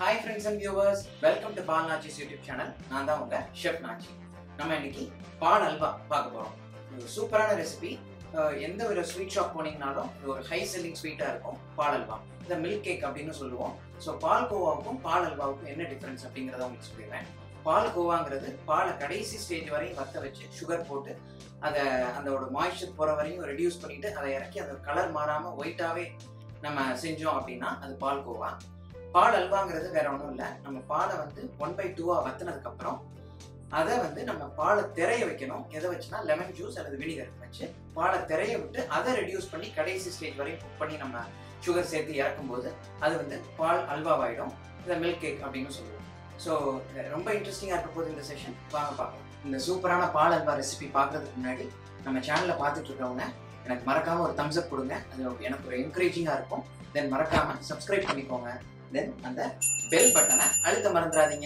hi friends and viewers welcome to Paal Nachis YouTube channel நான் தான் உங்க ஷெஃப் நாச்சி நம்ம இன்னைக்கு பால் அல்வா பார்க்க போறோம் ஒரு சூப்பரான ரெசிபி எந்த ஒரு ஸ்வீட் ஷாப் போனீங்கனாலும் இது ஒரு ஹை செல்லிங் ஸ்வீட்டாக இருக்கும் பால் அல்வா இந்த மில்க் கேக் அப்படின்னு சொல்லுவோம் ஸோ பால் கோவாவுக்கும் பால் அல்வாவுக்கும் என்ன டிஃப்ரென்ஸ் அப்படிங்கிறத உங்களுக்கு சொல்லிடுறேன் பால் கோவாங்கிறது பாலை கடைசி ஸ்டேஜ் வரையும் வத்த வச்சு சுகர் போட்டு அதை அதோட மாய்ஸ்சர் போகிற வரையும் ரெடியூஸ் பண்ணிட்டு அதை இறக்கி அந்த கலர் மாறாமல் ஒயிட்டாகவே நம்ம செஞ்சோம் அப்படின்னா அது பால் கோவா பால் அல்வாங்கிறது வேற ஒன்றும் இல்லை நம்ம பாலை வந்து ஒன் பை டூவாக வத்தினதுக்கப்புறம் அதை வந்து நம்ம பாலை திரைய வைக்கணும் எதை வச்சுன்னா லெமன் ஜூஸ் அல்லது வினிகர் வச்சு பாலை திரைய விட்டு அதை ரெடியூஸ் பண்ணி கடைசி ஸ்டேஜ் வரையும் குக் பண்ணி நம்ம சுகர் சேர்த்து இறக்கும்போது அது வந்து பால் அல்வாவாயிடும் இதை மில்க் கேக் அப்படின்னு சொல்லுவோம் ஸோ ரொம்ப இன்ட்ரெஸ்டிங்காக இருக்க போது இந்த செஷன் வாங்க பார்க்கலாம் இந்த சூப்பரான பால் அல்வா ரெசிபி பார்க்கறதுக்கு முன்னாடி நம்ம சேனலில் பார்த்துட்டு இருக்கவங்க எனக்கு மறக்காம ஒரு தம்ஸ் அப் கொடுங்க அது எனக்கு ஒரு என்கரேஜிங்காக இருக்கும் தென் மறக்காம சப்ஸ்கிரைப் பண்ணிக்கோங்க தென் அந்த பெல் பட்டனை அழுத்த மறந்துடாதீங்க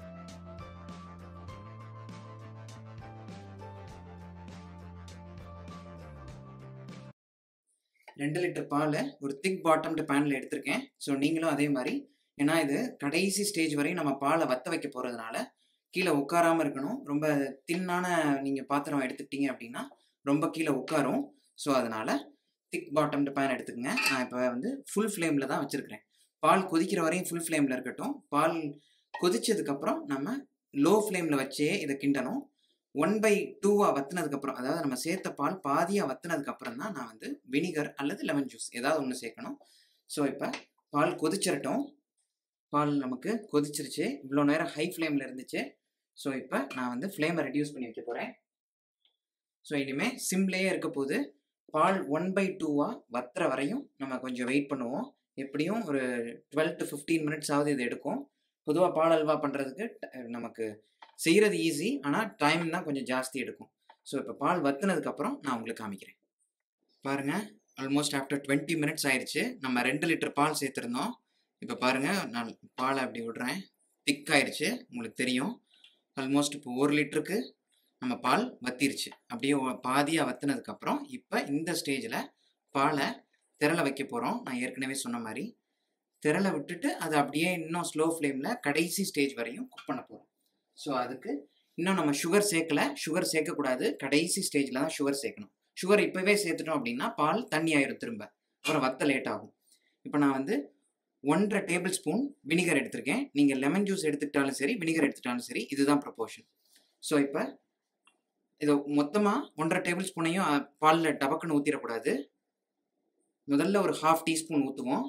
ரெண்டு லிட்டர் பாலை ஒரு திக் பாட்டம்டு பேனில் எடுத்திருக்கேன் ஸோ நீங்களும் அதே மாதிரி ஏன்னா இது கடைசி ஸ்டேஜ் வரையும் நம்ம பாலை வத்த வைக்க போகிறதுனால கீழே உட்காராமல் இருக்கணும் ரொம்ப தின்னான நீங்கள் பாத்திரம் எடுத்துக்கிட்டீங்க அப்படின்னா ரொம்ப கீழே உட்காரும் ஸோ அதனால் திக் பாட்டம்டு பேன் எடுத்துக்கங்க நான் இப்போ வந்து ஃபுல் ஃப்ளேமில் தான் வச்சுருக்கிறேன் பால் கொதிக்கிற வரையும் ஃபுல் ஃப்ளேமில் இருக்கட்டும் பால் கொதிச்சதுக்கப்புறம் நம்ம லோ ஃப்ளேமில் வச்சே இதை கிண்டணும் ஒன் பை டூவாக வத்தினதுக்கப்புறம் அதாவது நம்ம சேர்த்த பால் பாதியாக வத்தினதுக்கப்புறம் தான் நான் வந்து வினிகர் அல்லது லெமன் ஜூஸ் ஏதாவது ஒன்று சேர்க்கணும் ஸோ இப்போ பால் கொதிச்சிரட்டும் பால் நமக்கு கொதிச்சிருச்சு இவ்வளோ நேரம் ஹை ஃப்ளேமில் இருந்துச்சு ஸோ இப்போ நான் வந்து ஃப்ளேமை ரெடியூஸ் பண்ணி வைக்க போகிறேன் ஸோ இனிமேல் சிம்லேயே இருக்க போது பால் ஒன் பை டூவாக வத்துற வரையும் நம்ம கொஞ்சம் வெயிட் பண்ணுவோம் எப்படியும் ஒரு டுவெல் டு ஃபிஃப்டீன் மினிட்ஸ் ஆகுது இது எடுக்கும் பொதுவாக பால் அல்வா பண்ணுறதுக்கு நமக்கு செய்கிறது ஈஸி ஆனால் டைம் தான் கொஞ்சம் ஜாஸ்தி எடுக்கும் ஸோ இப்போ பால் வத்துனதுக்கப்புறம் நான் உங்களுக்கு காமிக்கிறேன் பாருங்கள் ஆல்மோஸ்ட் ஆஃப்டர் டுவெண்ட்டி மினிட்ஸ் ஆயிடுச்சு நம்ம ரெண்டு லிட்டர் பால் சேர்த்துருந்தோம் இப்போ பாருங்கள் நான் பாலை அப்படி விடுறேன் திக் ஆயிடுச்சு உங்களுக்கு தெரியும் ஆல்மோஸ்ட் இப்போ ஒரு லிட்டருக்கு நம்ம பால் வத்திருச்சு அப்படியே பாதியாக வத்தினதுக்கப்புறம் இப்போ இந்த ஸ்டேஜில் பாலை திரள வைக்க போகிறோம் நான் ஏற்கனவே சொன்ன மாதிரி திரள விட்டுட்டு அதை அப்படியே இன்னும் ஸ்லோ ஃப்ளேமில் கடைசி ஸ்டேஜ் வரையும் குக் பண்ண போகிறோம் ஸோ அதுக்கு இன்னும் நம்ம சுகர் சேர்க்கல சுகர் சேர்க்கக்கூடாது கடைசி ஸ்டேஜில் தான் சுகர் சேர்க்கணும் சுகர் இப்போவே சேர்த்துட்டோம் அப்படின்னா பால் தண்ணி ஆயிரும் திரும்ப அப்புறம் வத்த லேட் ஆகும் இப்போ நான் வந்து ஒன்றரை டேபிள் ஸ்பூன் வினிகர் எடுத்திருக்கேன் நீங்கள் லெமன் ஜூஸ் எடுத்துக்கிட்டாலும் சரி வினிகர் எடுத்துக்கிட்டாலும் சரி இதுதான் ப்ரொப்போர்ஷன் ஸோ இப்போ இதை மொத்தமாக ஒன்றரை டேபிள் ஸ்பூனையும் பாலில் டபக்குன்னு ஊற்றிடக்கூடாது முதல்ல ஒரு ஹாஃப் டீஸ்பூன் ஊற்றுவோம்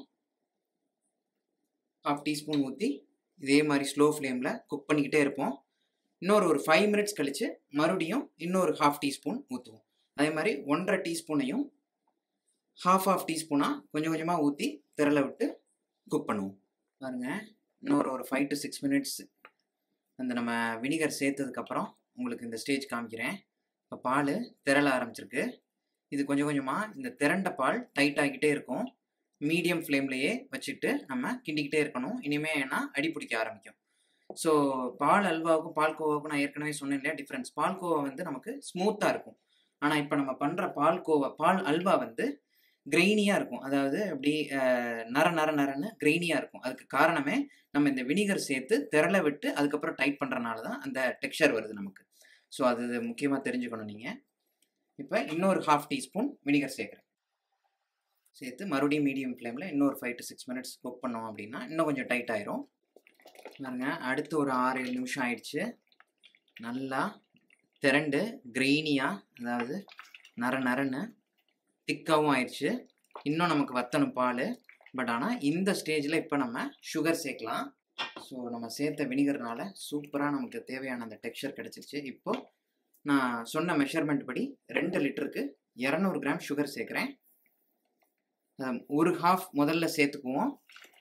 ஹாஃப் டீஸ்பூன் ஊற்றி இதே மாதிரி ஸ்லோ ஃப்ளேமில் குக் பண்ணிக்கிட்டே இருப்போம் இன்னொரு ஒரு ஃபைவ் மினிட்ஸ் கழித்து மறுபடியும் இன்னொரு ஹாஃப் டீஸ்பூன் ஊற்றுவோம் அதே மாதிரி ஒன்றரை டீஸ்பூனையும் ஹாஃப் ஆஃப் டீஸ்பூனாக கொஞ்சம் கொஞ்சமாக ஊற்றி திரள விட்டு குக் பண்ணுவோம் பாருங்கள் இன்னொரு ஒரு ஃபைவ் டு சிக்ஸ் மினிட்ஸ் அந்த நம்ம வினிகர் சேர்த்ததுக்கப்புறம் உங்களுக்கு இந்த ஸ்டேஜ் காமிக்கிறேன் இப்போ பால் திரள ஆரம்பிச்சிருக்கு இது கொஞ்சம் கொஞ்சமாக இந்த திரண்ட பால் டைட் ஆகிக்கிட்டே இருக்கும் மீடியம் ஃப்ளேம்லேயே வச்சுட்டு நம்ம கிண்டிக்கிட்டே இருக்கணும் இனிமேல் ஏன்னா அடி பிடிக்க ஆரம்பிக்கும் ஸோ பால் அல்வாவுக்கும் பால்கோவாவுக்கும் நான் ஏற்கனவே சொன்னேன் இல்லையா டிஃப்ரென்ஸ் பால்கோவா வந்து நமக்கு ஸ்மூத்தாக இருக்கும் ஆனால் இப்போ நம்ம பண்ணுற பால்கோவா பால் அல்வா வந்து கிரெயினியாக இருக்கும் அதாவது அப்படி நர நர நரன்னு கிரெயினியாக இருக்கும் அதுக்கு காரணமே நம்ம இந்த வினிகர் சேர்த்து திரள விட்டு அதுக்கப்புறம் டைட் பண்ணுறனால தான் அந்த டெக்ஸ்சர் வருது நமக்கு ஸோ அது முக்கியமாக தெரிஞ்சுக்கணும் நீங்கள் இப்போ இன்னொரு ஹாஃப் டீஸ்பூன் வினிகர் சேர்க்குறேன் சேர்த்து மறுபடியும் மீடியம் ஃப்ளேமில் இன்னொரு five to six minutes cook பண்ணோம் அப்படின்னா இன்னும் கொஞ்சம் டைட் ஆயிரும் பாருங்க அடுத்து ஒரு ஆறு ஏழு நிமிஷம் ஆயிடுச்சு நல்லா திரண்டு கிரெயினியாக அதாவது நர நரன்னு திக்காகவும் ஆயிடுச்சு இன்னும் நமக்கு வத்தணும் பால் பட் ஆனால் இந்த ஸ்டேஜில் இப்போ நம்ம சுகர் சேர்க்கலாம் ஸோ நம்ம சேர்த்த வினிகர்னால சூப்பராக நமக்கு தேவையான அந்த டெக்ஸ்சர் கிடச்சிருச்சு இப்போது நான் சொன்ன மெஷர்மெண்ட் படி ரெண்டு லிட்டருக்கு இரநூறு கிராம் சுகர் சேர்க்குறேன் ஒரு ஹாஃப் முதல்ல சேர்த்துக்குவோம்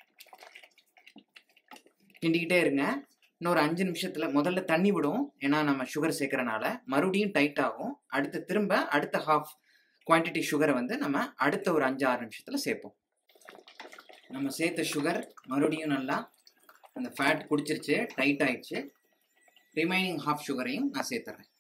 கிண்டிக்கிட்டே இருங்க இன்னொரு அஞ்சு நிமிஷத்தில் முதல்ல தண்ணி விடும் ஏன்னா நம்ம சுகர் சேர்க்கறனால மறுபடியும் டைட் ஆகும் அடுத்து திரும்ப அடுத்த ஹாஃப் குவான்டிட்டி சுகரை வந்து நம்ம அடுத்த ஒரு அஞ்சு ஆறு நிமிஷத்தில் சேர்ப்போம் நம்ம சேர்த்த சுகர் மறுபடியும் நல்லா அந்த ஃபேட் குடிச்சிருச்சு டைட் ஆயிடுச்சு ரிமைனிங் ஹாஃப் சுகரையும் நான் சேர்த்துறேன்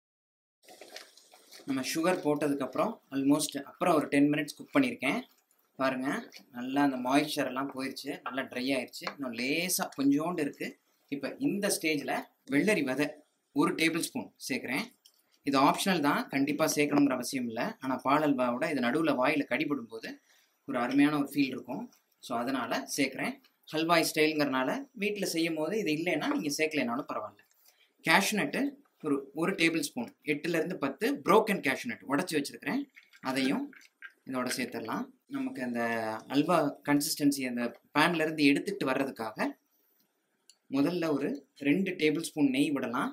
நம்ம சுகர் போட்டதுக்கப்புறம் ஆல்மோஸ்ட் அப்புறம் ஒரு டென் மினிட்ஸ் குக் பண்ணியிருக்கேன் பாருங்க நல்லா அந்த மாய்ஸ்சர் எல்லாம் போயிடுச்சு நல்லா ட்ரை ஆயிடுச்சு இன்னும் லேசாக கொஞ்சோண்டு இருக்குது இப்போ இந்த ஸ்டேஜில் வெள்ளரி விதை ஒரு டேபிள் ஸ்பூன் சேர்க்குறேன் இது ஆப்ஷனல் தான் கண்டிப்பாக சேர்க்கணுங்கிற அவசியம் இல்லை ஆனால் பால் அல்வாவோட இது நடுவில் வாயில் கடிபடும் போது ஒரு அருமையான ஒரு ஃபீல் இருக்கும் ஸோ அதனால் சேர்க்குறேன் ஹல்வாய் ஸ்டைலுங்கிறனால வீட்டில் செய்யும் போது இது இல்லைன்னா நீங்கள் சேர்க்கலைனாலும் பரவாயில்ல கேஷ்நட்டு ஒரு ஒரு டேபிள் ஸ்பூன் எட்டுலேருந்து பத்து ப்ரோக்கன் கேஷ்நட் உடச்சி வச்சுருக்கிறேன் அதையும் இதோட சேர்த்துடலாம் நமக்கு அந்த அல்வா கன்சிஸ்டன்சி அந்த பேன்லேருந்து எடுத்துகிட்டு வர்றதுக்காக முதல்ல ஒரு ரெண்டு டேபிள் ஸ்பூன் நெய் விடலாம்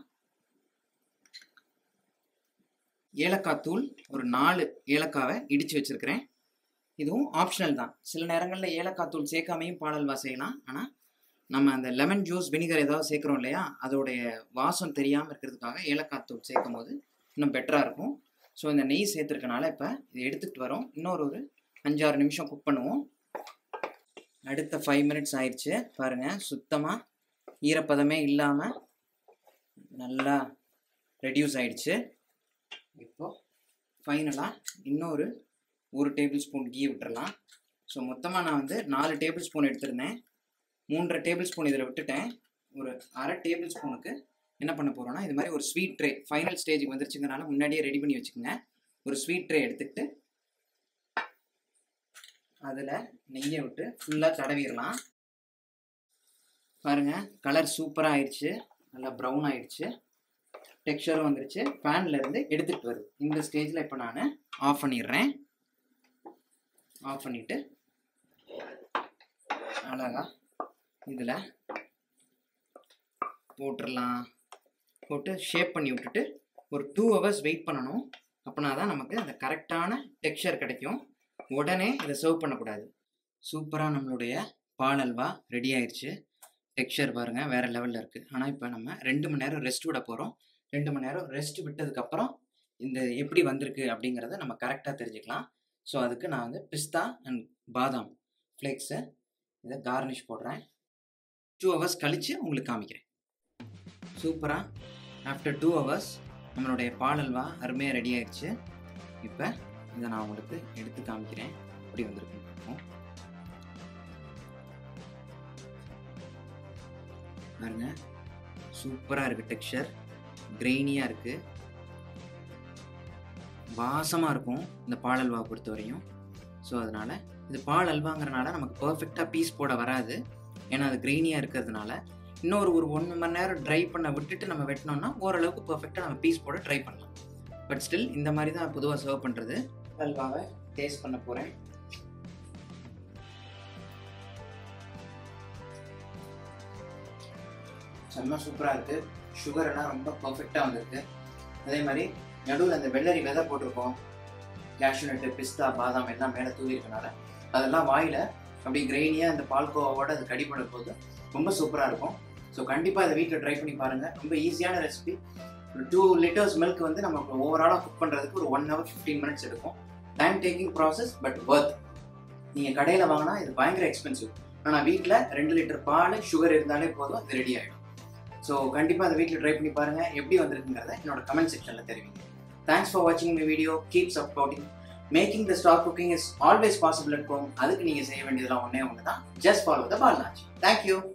ஏலக்காய் தூள் ஒரு நாலு ஏலக்காவை இடித்து வச்சுருக்கிறேன் இதுவும் ஆப்ஷனல் தான் சில நேரங்களில் ஏலக்காய் தூள் சேர்க்காமையும் பாடல்வா செய்யலாம் ஆனால் நம்ம அந்த லெமன் ஜூஸ் வினிகர் ஏதாவது சேர்க்குறோம் இல்லையா அதோடைய வாசம் தெரியாமல் இருக்கிறதுக்காக ஏலக்காய் தூள் சேர்க்கும் போது இன்னும் பெட்டராக இருக்கும் ஸோ இந்த நெய் சேர்த்துருக்கனால இப்போ இதை எடுத்துகிட்டு வரோம் இன்னொரு ஒரு அஞ்சாறு நிமிஷம் குக் பண்ணுவோம் அடுத்த ஃபைவ் மினிட்ஸ் ஆயிடுச்சு பாருங்கள் சுத்தமாக ஈரப்பதமே இல்லாமல் நல்லா ரெடியூஸ் ஆயிடுச்சு இப்போது ஃபைனலாக இன்னொரு ஒரு டேபிள் ஸ்பூன் கீ விட்டுறலாம் ஸோ மொத்தமாக நான் வந்து நாலு டேபிள் ஸ்பூன் எடுத்திருந்தேன் மூன்றரை டேபிள் ஸ்பூன் இதில் விட்டுட்டேன் ஒரு அரை டேபிள் ஸ்பூனுக்கு என்ன பண்ண போகிறோன்னா இது மாதிரி ஒரு ஸ்வீட் ட்ரே ஃபைனல் ஸ்டேஜுக்கு வந்துருச்சுங்கிறனால முன்னாடியே ரெடி பண்ணி வச்சுக்கோங்க ஒரு ஸ்வீட் ட்ரே எடுத்துக்கிட்டு அதில் நெய்யை விட்டு ஃபுல்லாக தடவிடலாம் பாருங்கள் கலர் சூப்பராக ஆயிடுச்சு நல்லா ப்ரௌன் ஆயிடுச்சு டெக்ஸ்சரும் வந்துருச்சு ஃபேன்ல இருந்து எடுத்துகிட்டு வருது இந்த ஸ்டேஜில் இப்போ நான் ஆஃப் பண்ணிடுறேன் ஆஃப் பண்ணிவிட்டு அழகா இதில் போட்டுடலாம் போட்டு ஷேப் பண்ணி விட்டுட்டு ஒரு டூ ஹவர்ஸ் வெயிட் பண்ணணும் அப்படின்னா தான் நமக்கு அந்த கரெக்டான டெக்ஸ்சர் கிடைக்கும் உடனே இதை சர்வ் பண்ணக்கூடாது சூப்பராக நம்மளுடைய பால் அல்வா ரெடி ஆயிடுச்சு டெக்ஸ்சர் பாருங்கள் வேறு லெவலில் இருக்குது ஆனால் இப்போ நம்ம ரெண்டு மணி நேரம் ரெஸ்ட் விட போகிறோம் ரெண்டு மணி நேரம் ரெஸ்ட் விட்டதுக்கப்புறம் இந்த எப்படி வந்திருக்கு அப்படிங்கிறத நம்ம கரெக்டாக தெரிஞ்சுக்கலாம் ஸோ அதுக்கு நான் வந்து பிஸ்தா அண்ட் பாதாம் ஃப்ளேக்ஸை இதை கார்னிஷ் போடுறேன் டூ ஹவர்ஸ் கழித்து உங்களுக்கு காமிக்கிறேன் சூப்பராக ஆஃப்டர் டூ ஹவர்ஸ் நம்மளுடைய பால் அல்வா அருமையாக ரெடி ஆயிடுச்சு இப்போ இதை நான் உங்களுக்கு எடுத்து காமிக்கிறேன் எப்படி வந்திருக்குன்னு பார்ப்போம் பாருங்க சூப்பராக இருக்குது டெக்ஸ்சர் கிரெயினியாக இருக்குது வாசமாக இருக்கும் இந்த பால் அல்வா பொறுத்த வரையும் ஸோ அதனால் இது பால் அல்வாங்கிறனால நமக்கு பர்ஃபெக்டாக பீஸ் போட வராது ஏன்னா அது கிரெயினியாக இருக்கிறதுனால இன்னொரு ஒரு ஒன்று மணி நேரம் ட்ரை பண்ண விட்டுட்டு நம்ம வெட்டினோம்னா ஓரளவுக்கு பர்ஃபெக்டாக நம்ம பீஸ் போட ட்ரை பண்ணலாம் பட் ஸ்டில் இந்த மாதிரி தான் பொதுவாக சர்வ் பண்ணுறது அல்வாவை டேஸ்ட் பண்ண போகிறேன் செம்ம சூப்பராக இருக்குது சுகர் எல்லாம் ரொம்ப பர்ஃபெக்டாக வந்திருக்கு அதே மாதிரி நடுவில் அந்த வெள்ளரி விதை போட்டிருக்கோம் கேஷ்யூநட்டு பிஸ்தா பாதாம் எல்லாம் மேலே தூவிருக்கனால அதெல்லாம் வாயில் அப்படி கிரெயினியாக அந்த பால்கோவாவோட அது கடிப்பட போது ரொம்ப சூப்பராக இருக்கும் ஸோ கண்டிப்பாக இதை வீட்டில் ட்ரை பண்ணி பாருங்கள் ரொம்ப ஈஸியான ரெசிபி ஒரு டூ லிட்டர்ஸ் மில்க் வந்து நமக்கு ஓவராலாக குக் பண்ணுறதுக்கு ஒரு ஒன் ஹவர் ஃபிஃப்டீன் மினிட்ஸ் எடுக்கும் time taking process but worth நீங்கள் கடையில் வாங்கினா இது பயங்கர எக்ஸ்பென்சிவ் ஆனால் வீட்டில் ரெண்டு லிட்டர் பால் சுகர் இருந்தாலே போதும் இது ரெடி ஆகிடும் ஸோ கண்டிப்பாக அதை வீட்டில் ட்ரை பண்ணி பாருங்கள் எப்படி வந்திருக்குங்கிறத என்னோட கமெண்ட் செக்ஷனில் தெரிவிங்க தேங்க்ஸ் ஃபார் வாட்சிங் my video keep supporting making the stock cooking is always possible at home அதுக்கு நீங்கள் செய்ய வேண்டியதெல்லாம் ஒன்றே ஒன்று தான் just follow the Paal Nach thank you